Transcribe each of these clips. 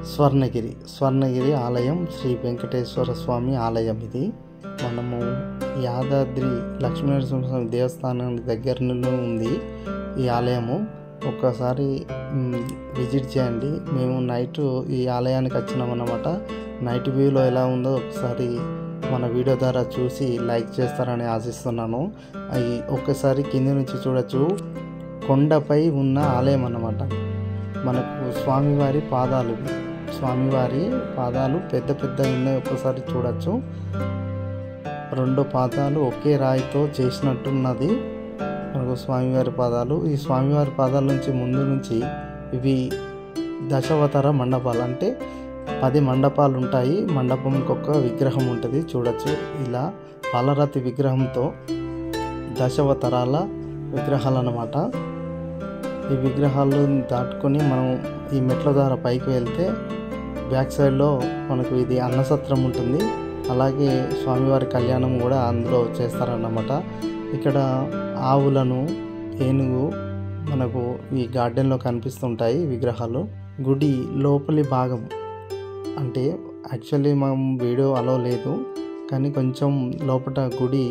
స్వర్ణగిరి స్వర్ణగిరి ఆలయం శ్రీ వెంకటేశ్వర స్వామి ఆలయం ఇది మనము యాదాద్రి లక్ష్మీనరసింహస్వామి దేవస్థానం దగ్గరలో ఉంది ఈ ఆలయము ఒక్కసారి మ్, విజిట్ చేయండి మేము నైట్ ఈ ఆలయానికి వచ్చినాం అన్నమాట నైట్ వ్యూలో ఎలా ఉందో ఒకసారి మన వీడియో ద్వారా చూసి లైక్ చేస్తారని ఆశిస్తున్నాను అవి ఒక్కసారి కింది నుంచి చూడొచ్చు కొండపై ఉన్న ఆలయం అన్నమాట మనకు స్వామివారి పాదాలు ఇవి. స్వామివారి పాదాలు పెద్ద పెద్దగా ఉన్నాయి ఒక్కసారి చూడొచ్చు రెండు పాదాలు ఒకే రాయితో చేసినట్టున్నది మనకు స్వామివారి పాదాలు ఈ స్వామివారి పాదాల నుంచి ముందు నుంచి ఇవి దశావతార మండపాలు అంటే పది మండపాలు ఉంటాయి మండపంకి ఒక విగ్రహం ఉంటుంది చూడొచ్చు ఇలా పాలరాతి విగ్రహంతో దశావతారాల విగ్రహాలు అన్నమాట ఈ విగ్రహాలు దాటుకొని మనం ఈ మెట్ల ద్వారా పైకి వెళ్తే బ్యాక్ సైడ్లో మనకు ఇది అన్నసత్రం ఉంటుంది అలాగే స్వామివారి కళ్యాణం కూడా అందులో చేస్తారన్నమాట ఇక్కడ ఆవులను ఏనుగు మనకు ఈ గార్డెన్లో కనిపిస్తుంటాయి విగ్రహాలు గుడి లోపలి భాగం అంటే యాక్చువల్లీ మనం వీడియో అలో లేదు కానీ కొంచెం లోపల గుడి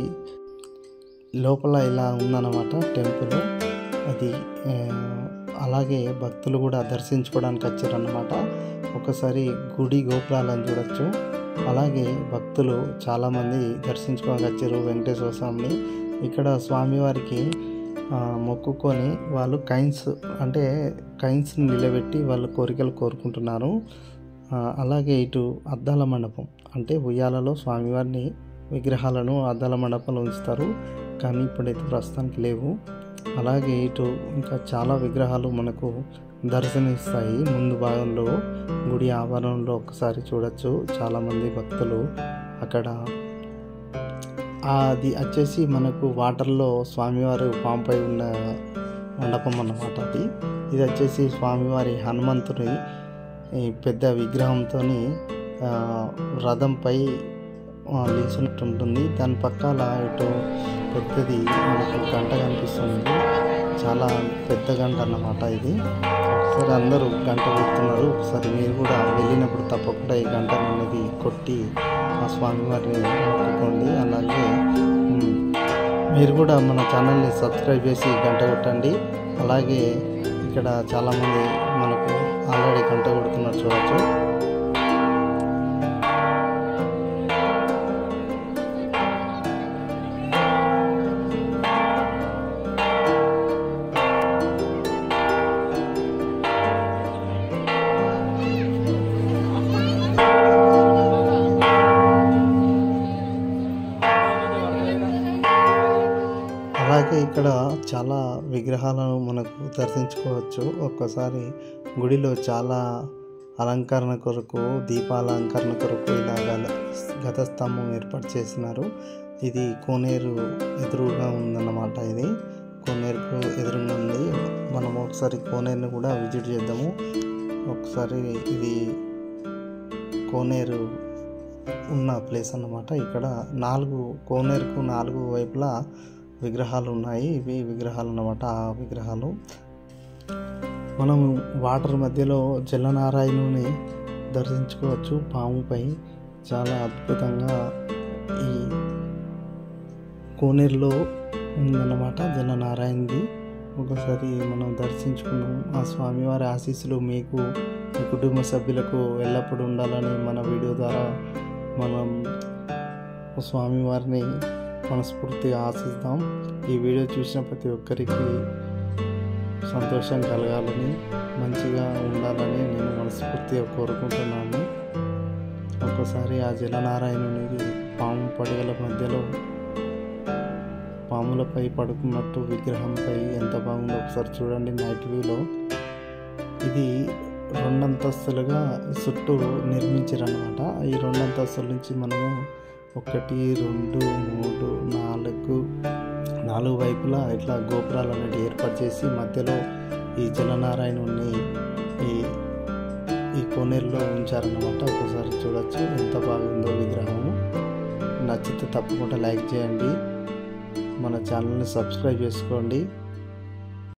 లోపల ఇలా ఉందన్నమాట టెంపుల్ అది ఆ, అలాగే భక్తులు కూడా దర్శించుకోవడానికి వచ్చారన్నమాట ఒకసారి గుడి గోపురాలను చూడొచ్చు అలాగే భక్తులు చాలామంది దర్శించుకోవడానికి వచ్చారు వెంకటేశ్వర స్వామిని ఇక్కడ స్వామివారికి ఆ, మొక్కుకొని వాళ్ళు కైన్స్ అంటే కైన్స్ని నిలబెట్టి వాళ్ళ కోరికలు కోరుకుంటున్నారు ఆ, అలాగే ఇటు అద్దాల మండపం అంటే ఉయ్యాలలో స్వామివారిని విగ్రహాలను అద్దాల మండపంలో ఉంచుతారు కానీ ఇప్పుడైతే ప్రస్తుతానికి లేవు అలాగే ఇటు ఇంకా చాలా విగ్రహాలు మనకు దర్శనమిస్తాయి ముందు భాగంలో గుడి ఆవరణలో ఒకసారి చూడొచ్చు చాలామంది భక్తులు అక్కడ ఆ, అది వచ్చేసి మనకు వాటర్లో స్వామివారు పాంపై ఉన్న మండపం అన్నమాట అది ఇది వచ్చేసి స్వామివారి హనుమంతుని ఈ పెద్ద విగ్రహంతో రథంపై ఆ, నిల్చున్నట్టు ఉంటుంది దాని పక్కల ఇటు పెద్దది మనకు గంట కనిపిస్తుంది చాలా పెద్ద గంట అన్నమాట ఇది ఒకసారి అందరూ గంట కొడుతున్నారు ఒకసారి మీరు కూడా వెళ్ళినప్పుడు తప్పకుండా ఈ గంట అనేది కొట్టి ఆ స్వామివారిని మొక్కుకోండి అలాగే మ్, మీరు కూడా మన ఛానల్ని సబ్స్క్రైబ్ చేసి గంట కొట్టండి అలాగే ఇక్కడ చాలామంది మనకు ఆల్రెడీ గంట కొడుతున్నారు చూడవచ్చు అలాగే ఇక్కడ చాలా విగ్రహాలను మనకు దర్శించుకోవచ్చు ఒక్కసారి గుడిలో చాలా అలంకరణ కొరకు దీపాల అలంకరణ కొరకు ఇలా గల- గతస్తంభం ఏర్పాటు చేసినారు ఇది కోనేరు ఎదురుగా ఉందన్నమాట ఇది కోనేరుకు ఎదురుగా ఉంది మనం ఒకసారి కోనేరుని కూడా విజిట్ చేద్దాము ఒకసారి ఇది కోనేరు ఉన్న ప్లేస్ అన్నమాట ఇక్కడ నాలుగు కోనేరుకు నాలుగు వైపులా విగ్రహాలు ఉన్నాయి ఇవి విగ్రహాలు అన్నమాట ఆ విగ్రహాలు మనం వాటర్ మధ్యలో జలనారాయణుని దర్శించుకోవచ్చు పాముపై చాలా అద్భుతంగా ఈ కోనేరులో ఉందన్నమాట జలనారాయణది ఒకసారి మనం దర్శించుకున్నాం ఆ స్వామివారి ఆశీస్సులు మీకు మీ కుటుంబ సభ్యులకు ఎల్లప్పుడూ ఉండాలని మన వీడియో ద్వారా మనం స్వామివారిని మనస్ఫూర్తిగా ఆశిస్తాం ఈ వీడియో చూసిన ప్రతి ఒక్కరికి సంతోషం కలగాలని మంచిగా ఉండాలని నేను మనస్ఫూర్తిగా కోరుకుంటున్నాను ఒక్కసారి ఆ జలనారాయణునికి పాము పడగల మధ్యలో పాములపై పడుకున్నట్టు విగ్రహంపై ఎంత బాగుందో ఒకసారి చూడండి నైట్ వ్యూలో ఇది రెండంతస్తులుగా చుట్టూ నిర్మించారనమాట ఈ రెండంతస్తుల నుంచి మనము ఒకటి రెండు మూడు నాలుగు నాలుగు వైపులా ఇట్లా గోపురాలు అనేవి ఏర్పాటు చేసి మధ్యలో ఈ జలనారాయణుని ఈ ఈ కోనేరులో ఉంచారన్నమాట ఒకసారి చూడొచ్చు ఎంత బాగుందో విగ్రహము నచ్చితే తప్పకుండా లైక్ చేయండి మన ఛానల్ని సబ్స్క్రైబ్ చేసుకోండి